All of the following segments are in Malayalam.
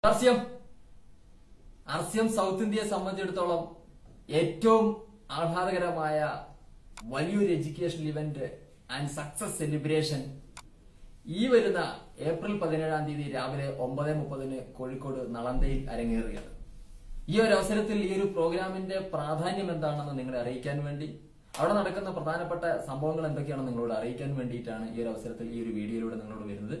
ആർസിയം ആർസിയം സൗത്ത് ഇന്ത്യയെ സംബന്ധിച്ചിടത്തോളം ഏറ്റവും ആഹ്ലാദകരമായ വലിയൊരു education event and success celebration ഈ വരുന്ന ഏപ്രിൽ പതിനേഴാം തീയതി രാവിലെ ഒമ്പത് മുപ്പതിന് കോഴിക്കോട് നളന്തയിൽ അരങ്ങേറുകയാണ് ഈ ഒരു അവസരത്തിൽ ഈ ഒരു പ്രോഗ്രാമിന്റെ പ്രാധാന്യം എന്താണെന്ന് നിങ്ങളെ അറിയിക്കാൻ വേണ്ടി അവിടെ നടക്കുന്ന പ്രധാനപ്പെട്ട സംഭവങ്ങൾ എന്തൊക്കെയാണെന്ന് നിങ്ങളോട് അറിയിക്കാൻ വേണ്ടിയിട്ടാണ് ഈ ഒരു അവസരത്തിൽ ഈ ഒരു വീഡിയോയിലൂടെ നിങ്ങളോട് വരുന്നത്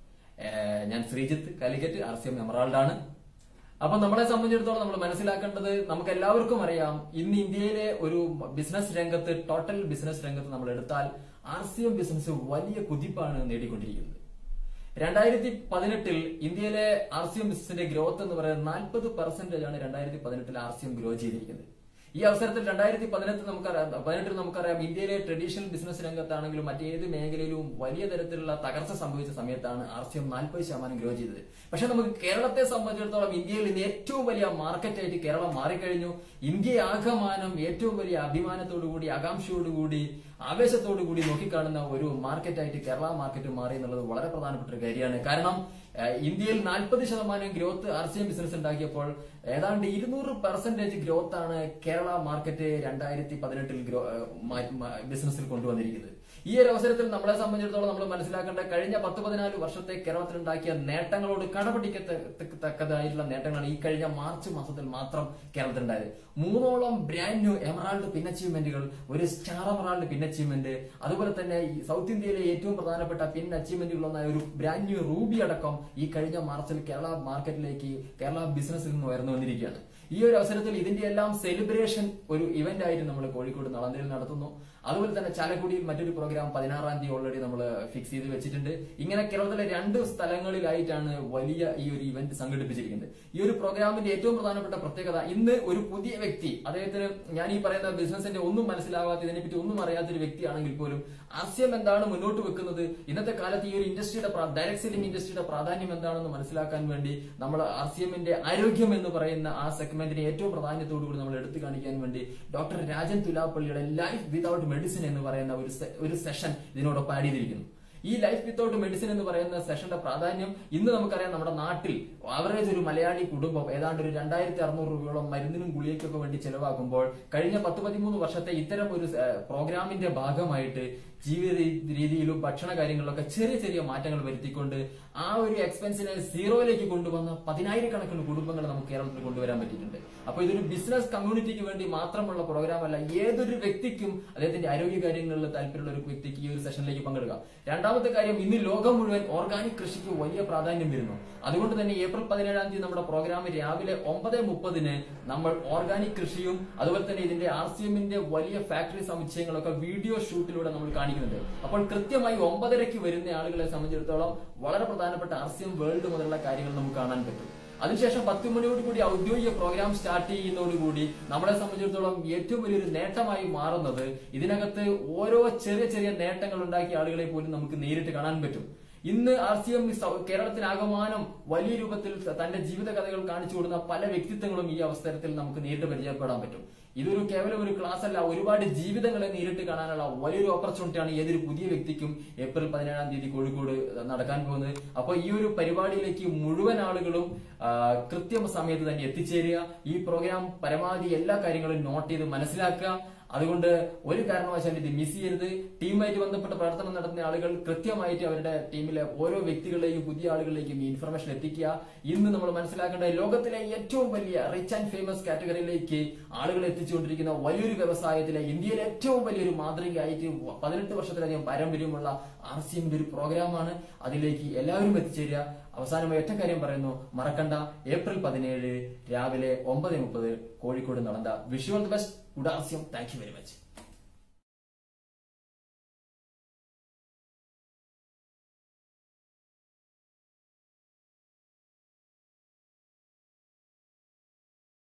ഏഹ് ഞാൻ Sreejith Calicut R C M Emerald ആണ് അപ്പൊ നമ്മളെ സംബന്ധിച്ചിടത്തോളം നമ്മൾ മനസ്സിലാക്കേണ്ടത് നമുക്ക് എല്ലാവർക്കും അറിയാം ഇന്ന് ഇന്ത്യയിലെ ഒരു ബിസിനസ് രംഗത്ത് ടോട്ടൽ ബിസിനസ് രംഗത്ത് നമ്മൾ എടുത്താൽ ആർ സി എം ബിസിനസ് വലിയ കുതിപ്പാണ് നേടിക്കൊണ്ടിരിക്കുന്നത് രണ്ടായിരത്തി പതിനെട്ടിൽ ഇന്ത്യയിലെ ആർ സി എം ബിസിനസിന്റെ ഗ്രോത്ത് എന്ന് പറയുന്നത് നാൽപ്പത് പെർസെന്റേജ് ആണ് രണ്ടായിരത്തി പതിനെട്ടിൽ ആർ സി എം ഗ്രോ ചെയ്തിരിക്കുന്നത് ഈ അവസരത്തിൽ രണ്ടായിരത്തി പതിനെട്ട് നമുക്കറിയാം പതിനെട്ടിൽ നമുക്കറിയാം ഇന്ത്യയിലെ ട്രഡീഷണൽ ബിസിനസ് രംഗത്താണെങ്കിലും മറ്റേത് മേഖലയിലും വലിയ തരത്തിലുള്ള തകർച്ച സംഭവിച്ച സമയത്താണ് ആർ സി എം നാൽപ്പത് ശതമാനം ഗ്രോ ചെയ്തത് പക്ഷെ നമുക്ക് കേരളത്തെ സംബന്ധിച്ചിടത്തോളം ഇന്ത്യയിൽ ഇന്ന് ഏറ്റവും വലിയ മാർക്കറ്റായിട്ട് കേരളം മാറിക്കഴിഞ്ഞു ഇന്ത്യ ആകമാനം ഏറ്റവും വലിയ അഭിമാനത്തോടുകൂടി ആകാംക്ഷയോടുകൂടി ആവേശത്തോടുകൂടി നോക്കിക്കാണുന്ന ഒരു മാർക്കറ്റായിട്ട് കേരള മാർക്കറ്റ് മാറി എന്നുള്ളത് വളരെ പ്രധാനപ്പെട്ട ഒരു കാര്യമാണ് കാരണം ഏഹ്, ഇന്ത്യയിൽ നാൽപ്പത് ശതമാനം growth R C M business ഉണ്ടാക്കിയപ്പോൾ ഏതാണ്ട് ഇരുന്നൂറ് പെർസെന്റേജ് ഗ്രോത്ത് ആണ് കേരള മാർക്കറ്റ് രണ്ടായിരത്തി പതിനെട്ടിൽ ഗ്രോ ഏഹ്, മാ- മാ- ബിസിനസ്സിൽ കൊണ്ടുവന്നിരിക്കുന്നത് ഈ ഒരു അവസരത്തിൽ നമ്മളെ സംബന്ധിച്ചിടത്തോളം നമ്മൾ മനസ്സിലാക്കേണ്ട കഴിഞ്ഞ പത്ത് പതിനാല് വർഷത്തെ കേരളത്തിൽ ഉണ്ടാക്കിയ നേട്ടങ്ങളോട് കടപിടിക്കത്തക്കതായിട്ടുള്ള നേട്ടങ്ങളാണ് ഈ കഴിഞ്ഞ മാർച്ച് മാസത്തിൽ മാത്രം കേരളത്തിൽ ഉണ്ടായത് മൂന്നോളം ബ്രാൻഡ് ന്യൂ എമറാൾഡ് പിൻ അച്ചീവ്മെന്റുകൾ ഒരു സ്റ്റാർ എമറാൾഡ് പിൻ അച്ചീവ്മെന്റ് അതുപോലെ തന്നെ ഈ സൗത്ത് ഇന്ത്യയിലെ ഏറ്റവും പ്രധാനപ്പെട്ട പിൻ അച്ചീവ്മെന്റുകളൊന്നായ ഒരു ബ്രാൻഡ് ന്യൂ റൂബി അടക്കം ഈ കഴിഞ്ഞ മാർച്ചിൽ കേരള മാർക്കറ്റിലേക്ക് കേരള ബിസിനസ്സിൽ നിന്ന് ഉയർന്നു വന്നിരിക്കുകയാണ് ഈ ഒരു അവസരത്തിൽ ഇതിന്റെ എല്ലാം സെലിബ്രേഷൻ ഒരു ഇവന്റ് ആയിട്ട് നമ്മൾ കോഴിക്കോട് നളന്തയിൽ നടത്തുന്നു അതുപോലെ തന്നെ ചാലക്കുടിയിൽ മറ്റൊരു പ്രോഗ്രാം പതിനാറാം തീയതി ഓൾറെഡി നമ്മൾ ഫിക്സ് ചെയ്ത് വെച്ചിട്ടുണ്ട് ഇങ്ങനെ കേരളത്തിലെ രണ്ട് സ്ഥലങ്ങളിലായിട്ടാണ് വലിയ ഈ ഒരു ഇവന്റ് സംഘടിപ്പിച്ചിരിക്കുന്നത് ഈ ഒരു പ്രോഗ്രാമിന്റെ ഏറ്റവും പ്രധാനപ്പെട്ട പ്രത്യേകത ഇന്ന് ഒരു പുതിയ വ്യക്തി അദ്ദേഹത്തിന് ഞാൻ ഈ പറയുന്ന ബിസിനസിന്റെ ഒന്നും മനസ്സിലാവാത്ത ഇതിനെപ്പറ്റി ഒന്നും അറിയാത്ത ഒരു വ്യക്തിയാണെങ്കിൽ പോലും ആസ്യം എന്താണ് മുന്നോട്ട് വെക്കുന്നത് ഇന്നത്തെ കാലത്ത് ഈ ഒരു ഇൻഡസ്ട്രിയുടെ ഡയറക്ട് സെല്ലിംഗ് ഇൻഡസ്ട്രിയുടെ പ്രാധാന്യം എന്താണെന്ന് മനസ്സിലാക്കാൻ വേണ്ടി നമ്മൾ ആർ സി എമ്മിന്റെ ആരോഗ്യം എന്ന് പറയുന്ന ആ സെഗ്മെന്റിനെ ഏറ്റവും പ്രാധാന്യത്തോടു കൂടി നമ്മൾ എടുത്തു കാണിക്കാൻ വേണ്ടി ഡോക്ടർ രാജൻ തുലാപ്പള്ളിയുടെ ലൈഫ് വിതൗട്ട് മെഡിസിൻ എന്ന് പറയുന്ന ഒരു സെ- ഒരു സെഷൻ ഇതിനോടൊപ്പം ആഡ് ചെയ്തിരിക്കുന്നു ഈ ലൈഫ് വിത്തൗട്ട് മെഡിസിൻ എന്ന് പറയുന്ന സെഷന്റെ പ്രാധാന്യം ഇന്ന് നമുക്കറിയാം നമ്മുടെ നാട്ടിൽ ആവറേജ് ഒരു മലയാളി കുടുംബം ഏതാണ്ട് ഒരു രണ്ടായിരത്തി അറുന്നൂറ് രൂപയോളം മരുന്നിനും ഗുളികയ്ക്കൊക്കെ വേണ്ടി ചെലവാക്കുമ്പോൾ കഴിഞ്ഞ പത്ത് പതിമൂന്ന് വർഷത്തെ ഇത്തരം ഒരു ഏഹ്, പ്രോഗ്രാമിന്റെ ഭാഗമായിട്ട് ജീവിത രീ- രീതിയിലും ഭക്ഷണ കാര്യങ്ങളിലൊക്കെ ചെറിയ ചെറിയ മാറ്റങ്ങൾ വരുത്തിക്കൊണ്ട് ആ ഒരു എക്സ്പെൻസിനെ സീറോയിലേക്ക് കൊണ്ടുവന്ന പതിനായിരക്കണക്കിന് കുടുംബങ്ങൾ നമുക്ക് കേരളത്തിൽ കൊണ്ടുവരാൻ പറ്റിയിട്ടുണ്ട് അപ്പൊ ഇതൊരു ബിസിനസ് കമ്മ്യൂണിറ്റിക്ക് വേണ്ടി മാത്രമുള്ള പ്രോഗ്രാം അല്ല ഏതൊരു വ്യക്തിക്കും അദ്ദേഹത്തിന്റെ ആരോഗ്യ കാര്യങ്ങളിൽ താല്പര്യമുള്ള ഒരു വ്യക്തിക്ക് ഈ ഒരു സെഷനിലേക്ക് പങ്കെടുക്കാം രണ്ടാമത്തെ കാര്യം ഇന്ന് ലോകം മുഴുവൻ ഓർഗാനിക് കൃഷിക്ക് വലിയ പ്രാധാന്യം വരുന്നു അതുകൊണ്ട് തന്നെ ഏപ്രിൽ പതിനേഴാം തീയതി നമ്മുടെ പ്രോഗ്രാം രാവിലെ ഒമ്പത് മുപ്പതിന് നമ്മൾ ഓർഗാനിക് കൃഷിയും അതുപോലെ തന്നെ ഇതിന്റെ ആർ സി എമ്മിന്റെ വലിയ ഫാക്ടറി സമുച്ചയങ്ങളൊക്കെ വീഡിയോ ഷൂട്ടിലൂടെ നമ്മൾ കാണിക്കുന്നുണ്ട് അപ്പോൾ കൃത്യമായി ഒമ്പതരയ്ക്ക് വരുന്ന ആളുകളെ സംബന്ധിച്ചിടത്തോളം വളരെ പ്രധാനപ്പെട്ട ആർ സി എം വേൾഡ് മുതലുള്ള കാര്യങ്ങൾ നമുക്ക് കാണാൻ പറ്റും അതിനുശേഷം പത്ത് മണിയോട് കൂടി ഔദ്യോഗിക പ്രോഗ്രാം സ്റ്റാർട്ട് ചെയ്യുന്നതോടുകൂടി നമ്മളെ സംബന്ധിച്ചിടത്തോളം ഏറ്റവും വലിയൊരു നേട്ടമായി മാറുന്നത് ഇതിനകത്ത് ഓരോ ചെറിയ ചെറിയ നേട്ടങ്ങൾ ഉണ്ടാക്കിയ ആളുകളെ പോലും നമുക്ക് നേരിട്ട് കാണാൻ പറ്റും ഇന്ന് ആർ സി എം കേരളത്തിനാകമാനം വലിയ രൂപത്തിൽ തന്റെ ജീവിത കഥകൾ കാണിച്ചു കൊടുക്കുന്ന പല വ്യക്തിത്വങ്ങളും ഈ അവസരത്തിൽ നമുക്ക് നേരിട്ട് പരിചയപ്പെടാൻ പറ്റും ഇതൊരു കേവലം ഒരു ക്ലാസ് അല്ല ഒരുപാട് ജീവിതങ്ങളെ നേരിട്ട് കാണാനുള്ള വലിയൊരു ഓപ്പർച്യൂണിറ്റിയാണ് ഏതൊരു പുതിയ വ്യക്തിക്കും ഏപ്രിൽ പതിനേഴാം തീയതി കോഴിക്കോട് നടക്കാൻ പോകുന്നത് അപ്പോൾ ഈ ഒരു പരിപാടിയിലേക്ക് മുഴുവൻ ആളുകളും ആ, കൃത്യം സമയത്ത് തന്നെ എത്തിച്ചേരുക ഈ പ്രോഗ്രാം പരമാവധി എല്ലാ കാര്യങ്ങളും നോട്ട് ചെയ്ത് മനസ്സിലാക്കുക അതുകൊണ്ട് ഒരു കാരണവശാലും ഇത് മിസ് ചെയ്യരുത് ടീമുമായിട്ട് ബന്ധപ്പെട്ട പ്രവർത്തനം നടത്തുന്ന ആളുകൾ കൃത്യമായിട്ട് അവരുടെ ടീമിലെ ഓരോ വ്യക്തികളെയും പുതിയ ആളുകളിലേക്കും ഈ ഇൻഫർമേഷൻ എത്തിക്കുക ഇന്ന് നമ്മൾ മനസ്സിലാക്കേണ്ട ലോകത്തിലെ ഏറ്റവും വലിയ റിച്ച് ആൻഡ് ഫേമസ് കാറ്റഗറിയിലേക്ക് ആളുകളെ എത്തിച്ചുകൊണ്ടിരിക്കുന്ന വലിയൊരു വ്യവസായത്തിലെ ഇന്ത്യയിലെ ഏറ്റവും വലിയൊരു മാതൃകയായിട്ട് പതിനെട്ട് വർഷത്തിലധികം പാരമ്പര്യമുള്ള ആർ സി എമ്മിന്റെ ഒരു പ്രോഗ്രാമാണ് അതിലേക്ക് എല്ലാവരും എത്തിച്ചേരുക അവസാനമായി ഒറ്റ കാര്യം പറയുന്നു മറക്കണ്ട ഏപ്രിൽ പതിനേഴ് രാവിലെ ഒമ്പത് മുപ്പത് കോഴിക്കോട് നടന്ന Vishu all the best good ആസ്യം താങ്ക് യു വെരി മച്ച്